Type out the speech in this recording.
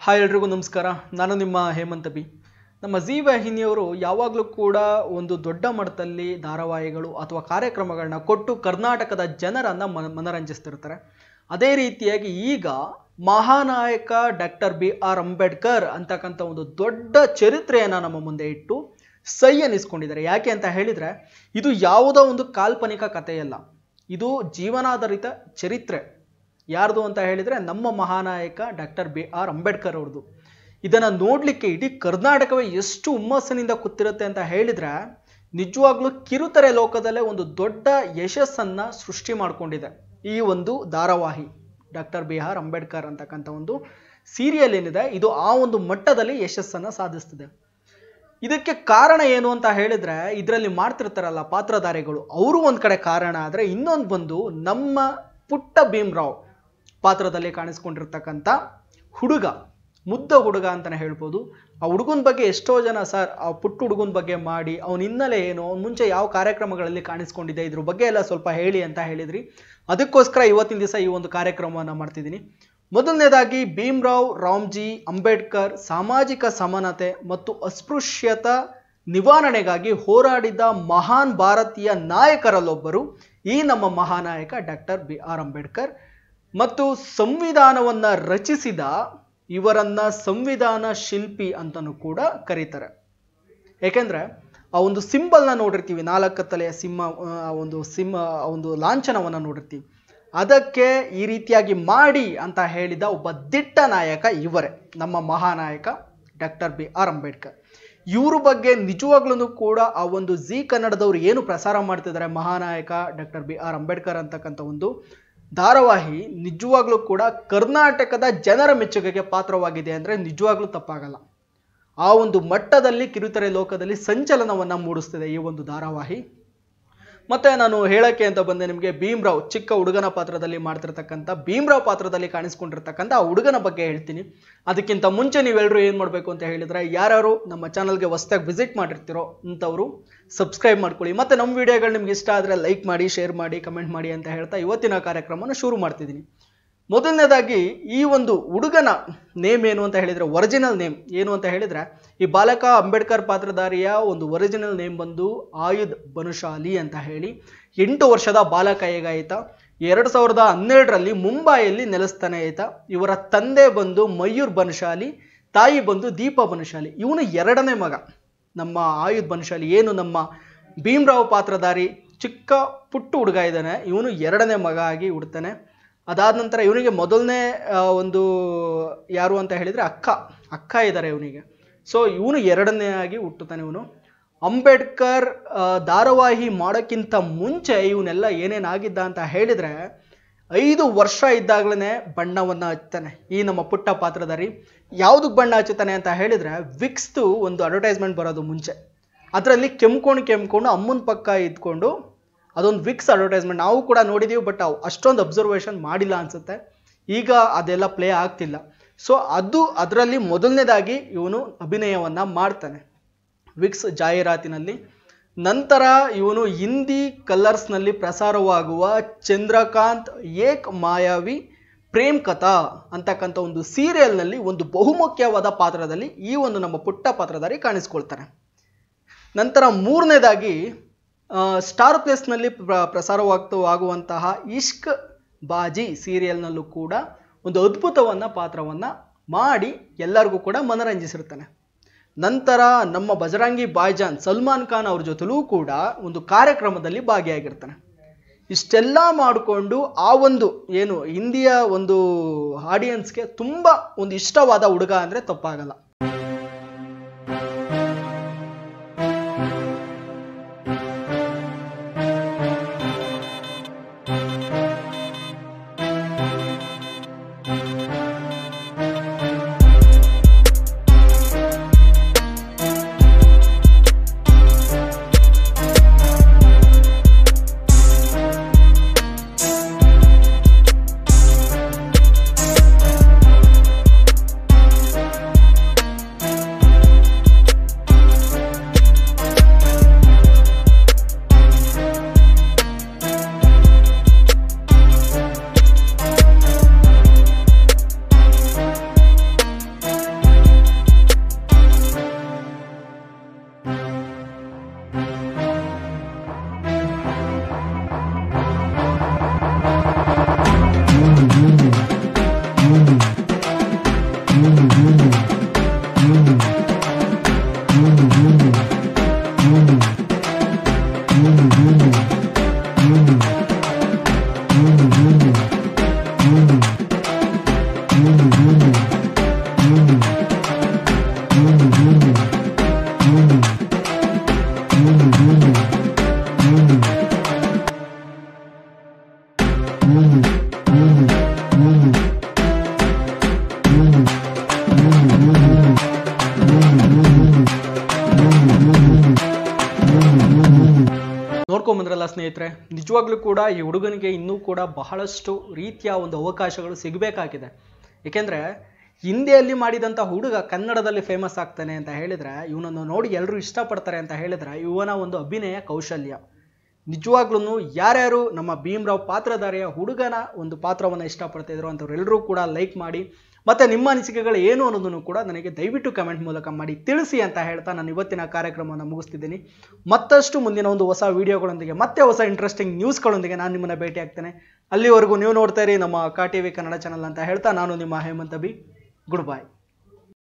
hi ಎಲ್ರಿಗೂ ನಮಸ್ಕಾರ ನಾನು ನಿಮ್ಮ ಹೇಮಂತ್ ಬಿ ನಮ್ಮ ಜಿ ವಾಹಿನಿಯವರು ಯಾವಾಗಲೂ ಕೂಡ ಒಂದು ದೊಡ್ಡ ಮಟ್ಟದಲ್ಲಿ ಧಾರಾವಾಹಿಗಳು ಅಥವಾ ಕಾರ್ಯಕ್ರಮಗಳನ್ನ ಕೊಟ್ಟು ಕರ್ನಾಟಕದ ಜನರನ್ನು ಮನ ಮನರಂಜಿಸ್ತಿರ್ತಾರೆ ಅದೇ ರೀತಿಯಾಗಿ ಈಗ ಮಹಾನಾಯಕ ಡಾಕ್ಟರ್ ಬಿ ಆರ್ ಅಂಬೇಡ್ಕರ್ ಅಂತಕ್ಕಂಥ ಒಂದು ದೊಡ್ಡ ಚರಿತ್ರೆಯನ್ನು ನಮ್ಮ ಮುಂದೆ ಇಟ್ಟು ಸೈ ಅನ್ನಿಸ್ಕೊಂಡಿದ್ದಾರೆ ಯಾಕೆ ಅಂತ ಹೇಳಿದರೆ ಇದು ಯಾವುದೋ ಒಂದು ಕಾಲ್ಪನಿಕ ಕಥೆಯಲ್ಲ ಇದು ಜೀವನಾಧಾರಿತ ಚರಿತ್ರೆ ಯಾರ್ದು ಅಂತ ಹೇಳಿದರೆ ನಮ್ಮ ಮಹಾನಾಯಕ ಡಾಕ್ಟರ್ ಬಿ ಆರ್ ಅಂಬೇಡ್ಕರ್ ಅವ್ರದ್ದು ಇದನ್ನು ನೋಡಲಿಕ್ಕೆ ಇಡೀ ಕರ್ನಾಟಕವೇ ಎಷ್ಟು ಹುಮ್ಮಸ್ಸಿನಿಂದ ಕೂತಿರುತ್ತೆ ಅಂತ ಹೇಳಿದರೆ ನಿಜವಾಗ್ಲೂ ಕಿರುತೆರೆ ಲೋಕದಲ್ಲೇ ಒಂದು ದೊಡ್ಡ ಯಶಸ್ಸನ್ನು ಸೃಷ್ಟಿ ಮಾಡಿಕೊಂಡಿದೆ ಈ ಒಂದು ಧಾರಾವಾಹಿ ಡಾಕ್ಟರ್ ಬಿ ಆರ್ ಅಂಬೇಡ್ಕರ್ ಅಂತಕ್ಕಂಥ ಒಂದು ಸೀರಿಯಲ್ ಏನಿದೆ ಇದು ಆ ಒಂದು ಮಟ್ಟದಲ್ಲಿ ಯಶಸ್ಸನ್ನು ಸಾಧಿಸ್ತಿದೆ ಇದಕ್ಕೆ ಕಾರಣ ಏನು ಅಂತ ಹೇಳಿದ್ರೆ ಇದರಲ್ಲಿ ಮಾಡ್ತಿರ್ತಾರಲ್ಲ ಪಾತ್ರಧಾರಿಗಳು ಅವರು ಒಂದು ಕಡೆ ಕಾರಣ ಆದರೆ ಇನ್ನೊಂದು ಬಂದು ನಮ್ಮ ಪುಟ್ಟ ಭೀಮ್ರಾವ್ ಪಾತ್ರದಲ್ಲಿ ಕಾಣಿಸ್ಕೊಂಡಿರ್ತಕ್ಕಂಥ ಹುಡುಗ ಮುದ್ದ ಹುಡುಗ ಅಂತಲೇ ಹೇಳ್ಬೋದು ಆ ಹುಡುಗನ ಬಗ್ಗೆ ಎಷ್ಟೋ ಜನ ಸರ್ ಆ ಪುಟ್ಟ ಹುಡುಗನ ಬಗ್ಗೆ ಮಾಡಿ ಅವನ ಹಿನ್ನೆಲೆ ಏನು ಅವ್ನು ಮುಂಚೆ ಯಾವ ಕಾರ್ಯಕ್ರಮಗಳಲ್ಲಿ ಕಾಣಿಸ್ಕೊಂಡಿದೆ ಇದ್ರ ಬಗ್ಗೆ ಎಲ್ಲ ಸ್ವಲ್ಪ ಹೇಳಿ ಅಂತ ಹೇಳಿದ್ರಿ ಅದಕ್ಕೋಸ್ಕರ ಇವತ್ತಿನ ದಿವಸ ಈ ಒಂದು ಕಾರ್ಯಕ್ರಮವನ್ನು ಮಾಡ್ತಿದ್ದೀನಿ ಮೊದಲನೇದಾಗಿ ಭೀಮ್ರಾವ್ ರಾಮ್ಜಿ ಅಂಬೇಡ್ಕರ್ ಸಾಮಾಜಿಕ ಸಮಾನತೆ ಮತ್ತು ಅಸ್ಪೃಶ್ಯತ ನಿವಾರಣೆಗಾಗಿ ಹೋರಾಡಿದ ಮಹಾನ್ ಭಾರತೀಯ ನಾಯಕರಲ್ಲೊಬ್ಬರು ಈ ನಮ್ಮ ಮಹಾನಾಯಕ ಡಾಕ್ಟರ್ ಬಿ ಆರ್ ಅಂಬೇಡ್ಕರ್ ಮತ್ತು ಸಂವಿಧಾನವನ್ನು ರಚಿಸಿದ ಇವರನ್ನ ಸಂವಿಧಾನ ಶಿಲ್ಪಿ ಅಂತಲೂ ಕೂಡ ಕರೀತಾರೆ ಏಕೆಂದರೆ ಆ ಒಂದು ಸಿಂಬಲ್ನ ನೋಡಿರ್ತೀವಿ ನಾಲ್ಕು ತಲೆಯ ಸಿಂಹ ಆ ಒಂದು ಸಿಂಹ ಆ ಒಂದು ಲಾಂಛನವನ್ನು ನೋಡಿರ್ತೀವಿ ಅದಕ್ಕೆ ಈ ರೀತಿಯಾಗಿ ಮಾಡಿ ಅಂತ ಹೇಳಿದ ಒಬ್ಬ ದಿಟ್ಟ ನಾಯಕ ಇವರೇ ನಮ್ಮ ಮಹಾನಾಯಕ ಡಾಕ್ಟರ್ ಬಿ ಆರ್ ಅಂಬೇಡ್ಕರ್ ಇವ್ರ ಬಗ್ಗೆ ನಿಜವಾಗ್ಲೂ ಕೂಡ ಆ ಒಂದು ಜಿ ಕನ್ನಡದವ್ರು ಏನು ಪ್ರಸಾರ ಮಾಡ್ತಿದ್ದಾರೆ ಮಹಾನಾಯಕ ಡಾಕ್ಟರ್ ಬಿ ಆರ್ ಅಂಬೇಡ್ಕರ್ ಅಂತಕ್ಕಂಥ ಒಂದು ಧಾರಾವಾಹಿ ನಿಜವಾಗ್ಲೂ ಕೂಡ ಕರ್ನಾಟಕದ ಜನರ ಮೆಚ್ಚುಗೆಗೆ ಪಾತ್ರವಾಗಿದೆ ಅಂದರೆ ನಿಜವಾಗ್ಲೂ ತಪ್ಪಾಗಲ್ಲ ಆ ಒಂದು ಮಟ್ಟದಲ್ಲಿ ಕಿರುತೆರೆ ಲೋಕದಲ್ಲಿ ಸಂಚಲನವನ್ನು ಮೂಡಿಸ್ತಿದೆ ಈ ಒಂದು ಧಾರಾವಾಹಿ ಮತ್ತೆ ನಾನು ಹೇಳಕ್ಕೆ ಅಂತ ಬಂದೆ ನಿಮಗೆ ಭೀಮ್ರಾವ್ ಚಿಕ್ಕ ಹುಡುಗನ ಪಾತ್ರದಲ್ಲಿ ಮಾಡ್ತಿರ್ತಕ್ಕಂಥ ಭೀಮ್ರಾವ್ ಪಾತ್ರದಲ್ಲಿ ಕಾಣಿಸ್ಕೊಂಡಿರ್ತಕ್ಕಂಥ ಆ ಹುಡುಗನ ಬಗ್ಗೆ ಹೇಳ್ತೀನಿ ಅದಕ್ಕಿಂತ ಮುಂಚೆ ನೀವೆಲ್ಲರೂ ಏನು ಮಾಡಬೇಕು ಅಂತ ಹೇಳಿದ್ರೆ ಯಾರ್ಯಾರು ನಮ್ಮ ಚಾನಲ್ಗೆ ಹೊಸ್ದಾಗಿ ವಿಸಿಟ್ ಮಾಡಿರ್ತೀರೋ ಅಂಥವರು ಸಬ್ಸ್ಕ್ರೈಬ್ ಮಾಡ್ಕೊಳ್ಳಿ ಮತ್ತು ನಮ್ಮ ವಿಡಿಯೋಗಳು ನಿಮ್ಗೆ ಇಷ್ಟ ಆದರೆ ಲೈಕ್ ಮಾಡಿ ಶೇರ್ ಮಾಡಿ ಕಮೆಂಟ್ ಮಾಡಿ ಅಂತ ಹೇಳ್ತಾ ಇವತ್ತಿನ ಕಾರ್ಯಕ್ರಮನ ಶುರು ಮಾಡ್ತಿದ್ದೀನಿ ಮೊದಲನೇದಾಗಿ ಈ ಒಂದು ಹುಡುಗನ ನೇಮ್ ಏನು ಅಂತ ಹೇಳಿದರೆ ಒರಿಜಿನಲ್ ನೇಮ್ ಏನು ಅಂತ ಹೇಳಿದರೆ ಈ ಬಾಲಕ ಅಂಬೇಡ್ಕರ್ ಪಾತ್ರಧಾರಿಯ ಒಂದು ಒರಿಜಿನಲ್ ನೇಮ್ ಬಂದು ಆಯುಧ್ ಬನುಶಾಲಿ ಅಂತ ಹೇಳಿ ಎಂಟು ವರ್ಷದ ಬಾಲಕ ಹೇಗಾಯಿತ ಎರಡು ಸಾವಿರದ ಹನ್ನೆರಡರಲ್ಲಿ ಮುಂಬೈಯಲ್ಲಿ ನೆಲೆಸ್ತಾನೆ ಆಯ್ತ ಇವರ ತಂದೆ ಬಂದು ಮಯೂರ್ ಬನ್ಶಾಲಿ ತಾಯಿ ಬಂದು ದೀಪ ಬನ್ಶಾಲಿ ಇವನು ಎರಡನೇ ಮಗ ನಮ್ಮ ಆಯುಧ್ ಬನ್ಶಾಲಿ ಏನು ನಮ್ಮ ಭೀಮ್ರಾವ್ ಪಾತ್ರಧಾರಿ ಚಿಕ್ಕ ಪುಟ್ಟು ಹುಡುಗ ಇದ್ದಾನೆ ಇವನು ಎರಡನೇ ಮಗ ಆಗಿ ಹುಡ್ತಾನೆ ಅದಾದ ನಂತರ ಇವನಿಗೆ ಮೊದಲನೇ ಒಂದು ಯಾರು ಅಂತ ಹೇಳಿದರೆ ಅಕ್ಕ ಅಕ್ಕ ಇದ್ದಾರೆ ಇವನಿಗೆ ಸೊ ಇವನು ಎರಡನೇ ಆಗಿ ಹುಟ್ಟುತ್ತಾನೆ ಇವನು ಅಂಬೇಡ್ಕರ್ ಧಾರಾವಾಹಿ ಮಾಡೋಕ್ಕಿಂತ ಮುಂಚೆ ಇವನೆಲ್ಲ ಏನೇನಾಗಿದ್ದ ಅಂತ ಹೇಳಿದರೆ ಐದು ವರ್ಷ ಇದ್ದಾಗಲೇ ಬಣ್ಣವನ್ನು ಹಚ್ತಾನೆ ಈ ನಮ್ಮ ಪುಟ್ಟ ಪಾತ್ರಧಾರಿ ಯಾವುದಕ್ಕೆ ಬಣ್ಣ ಹಚ್ಚುತ್ತಾನೆ ಅಂತ ಹೇಳಿದರೆ ವಿಕ್ಸ್ದು ಒಂದು ಅಡ್ವರ್ಟೈಸ್ಮೆಂಟ್ ಬರೋದು ಮುಂಚೆ ಅದರಲ್ಲಿ ಕೆಮ್ಕೊಂಡು ಕೆಮ್ಕೊಂಡು ಅಮ್ಮನ ಪಕ್ಕ ಇದ್ಕೊಂಡು ಅದೊಂದು ವಿಕ್ಸ್ ಅಡ್ವರ್ಟೈಸ್ಮೆಂಟ್ ನಾವು ಕೂಡ ನೋಡಿದ್ದೀವಿ ಬಟ್ ಅಷ್ಟೊಂದು ಅಬ್ಸರ್ವೇಷನ್ ಮಾಡಿಲ್ಲ ಅನಿಸುತ್ತೆ ಈಗ ಅದೆಲ್ಲ ಪ್ಲೇ ಆಗ್ತಿಲ್ಲ ಸೊ ಅದು ಅದರಲ್ಲಿ ಮೊದಲನೇದಾಗಿ ಇವನು ಅಭಿನಯವನ್ನು ಮಾಡ್ತಾನೆ ವಿಕ್ಸ್ ಜಾಹೀರಾತಿನಲ್ಲಿ ನಂತರ ಇವನು ಹಿಂದಿ ಕಲರ್ಸ್ನಲ್ಲಿ ಪ್ರಸಾರವಾಗುವ ಚಂದ್ರಕಾಂತ್ ಏಕ್ ಮಾಯಾವಿ ಪ್ರೇಮ್ ಕಥಾ ಅಂತಕ್ಕಂಥ ಒಂದು ಸೀರಿಯಲ್ನಲ್ಲಿ ಒಂದು ಬಹುಮುಖ್ಯವಾದ ಪಾತ್ರದಲ್ಲಿ ಈ ಒಂದು ನಮ್ಮ ಪುಟ್ಟ ಪಾತ್ರಧಾರಿ ಕಾಣಿಸ್ಕೊಳ್ತಾನೆ ನಂತರ ಮೂರನೇದಾಗಿ ಸ್ಟಾರ್ ಪ್ಲೇಸ್ನಲ್ಲಿ ಪ್ರ ಪ್ರಸಾರವಾಗ್ತಾ ಆಗುವಂತಹ ಇಷ್ಕ್ ಬಾಜಿ ಸೀರಿಯಲ್ನಲ್ಲೂ ಕೂಡ ಒಂದು ಅದ್ಭುತವನ್ನ ಪಾತ್ರವನ್ನು ಮಾಡಿ ಎಲ್ಲರಿಗೂ ಕೂಡ ಮನರಂಜಿಸಿರ್ತಾನೆ ನಂತರ ನಮ್ಮ ಬಜರಂಗಿ ಬಾಯ್ಜಾನ್ ಸಲ್ಮಾನ್ ಖಾನ್ ಅವ್ರ ಜೊತೆಲೂ ಕೂಡ ಒಂದು ಕಾರ್ಯಕ್ರಮದಲ್ಲಿ ಭಾಗಿಯಾಗಿರ್ತಾನೆ ಇಷ್ಟೆಲ್ಲ ಮಾಡಿಕೊಂಡು ಆ ಒಂದು ಏನು ಹಿಂದಿಯ ಒಂದು ಆಡಿಯನ್ಸ್ಗೆ ತುಂಬ ಒಂದು ಇಷ್ಟವಾದ ಹುಡುಗ ಅಂದರೆ ತಪ್ಪಾಗಲ್ಲ ನೋಡ್ಕೊಂಬಂದ್ರಲ್ಲ ಸ್ನೇಹಿತರೆ ನಿಜವಾಗ್ಲೂ ಕೂಡ ಈ ಹುಡುಗನಿಗೆ ಇನ್ನೂ ಕೂಡ ಬಹಳಷ್ಟು ರೀತಿಯ ಒಂದು ಅವಕಾಶಗಳು ಸಿಗಬೇಕಾಗಿದೆ ಏಕೆಂದರೆ ಹಿಂದಿಯಲ್ಲಿ ಮಾಡಿದಂಥ ಹುಡುಗ ಕನ್ನಡದಲ್ಲಿ ಫೇಮಸ್ ಆಗ್ತಾನೆ ಅಂತ ಹೇಳಿದರೆ ಇವನನ್ನು ನೋಡಿ ಎಲ್ಲರೂ ಇಷ್ಟಪಡ್ತಾರೆ ಅಂತ ಹೇಳಿದರೆ ಇವನ ಒಂದು ಅಭಿನಯ ಕೌಶಲ್ಯ ನಿಜವಾಗ್ಲೂ ಯಾರ್ಯಾರು ನಮ್ಮ ಭೀಮ್ರಾವ್ ಪಾತ್ರಧಾರಿಯ ಹುಡುಗನ ಒಂದು ಪಾತ್ರವನ್ನು ಇಷ್ಟಪಡ್ತಿದ್ರು ಅಂಥವ್ರೆಲ್ಲರೂ ಕೂಡ ಲೈಕ್ ಮಾಡಿ ಮತ್ತು ನಿಮ್ಮ ಅನಿಸಿಕೆಗಳು ಏನು ಅನ್ನೋದನ್ನು ಕೂಡ ನನಗೆ ದಯವಿಟ್ಟು ಕಮೆಂಟ್ ಮೂಲಕ ಮಾಡಿ ತಿಳಿಸಿ ಅಂತ ಹೇಳ್ತಾ ನಾನು ಇವತ್ತಿನ ಕಾರ್ಯಕ್ರಮವನ್ನು ಮುಗಿಸ್ತಿದ್ದೀನಿ ಮತ್ತಷ್ಟು ಮುಂದಿನ ಒಂದು ಹೊಸ ವಿಡಿಯೋಗಳೊಂದಿಗೆ ಮತ್ತೆ ಹೊಸ ಇಂಟ್ರೆಸ್ಟಿಂಗ್ ನ್ಯೂಸ್ಗಳೊಂದಿಗೆ ನಾನು ನಿಮ್ಮನ್ನು ಭೇಟಿ ಆಗ್ತೇನೆ ಅಲ್ಲಿವರೆಗೂ ನೀವು ನೋಡ್ತಾ ಇರಿ ನಮ್ಮ ಕಾ ಟಿ ವಿ ಕನ್ನಡ ಚಾನಲ್ ಅಂತ ಹೇಳ್ತಾ ನಾನು ನಿಮ್ಮ ಹೇಮಂತ್ ಬಿ ಗುಡ್ ಬಾಯ್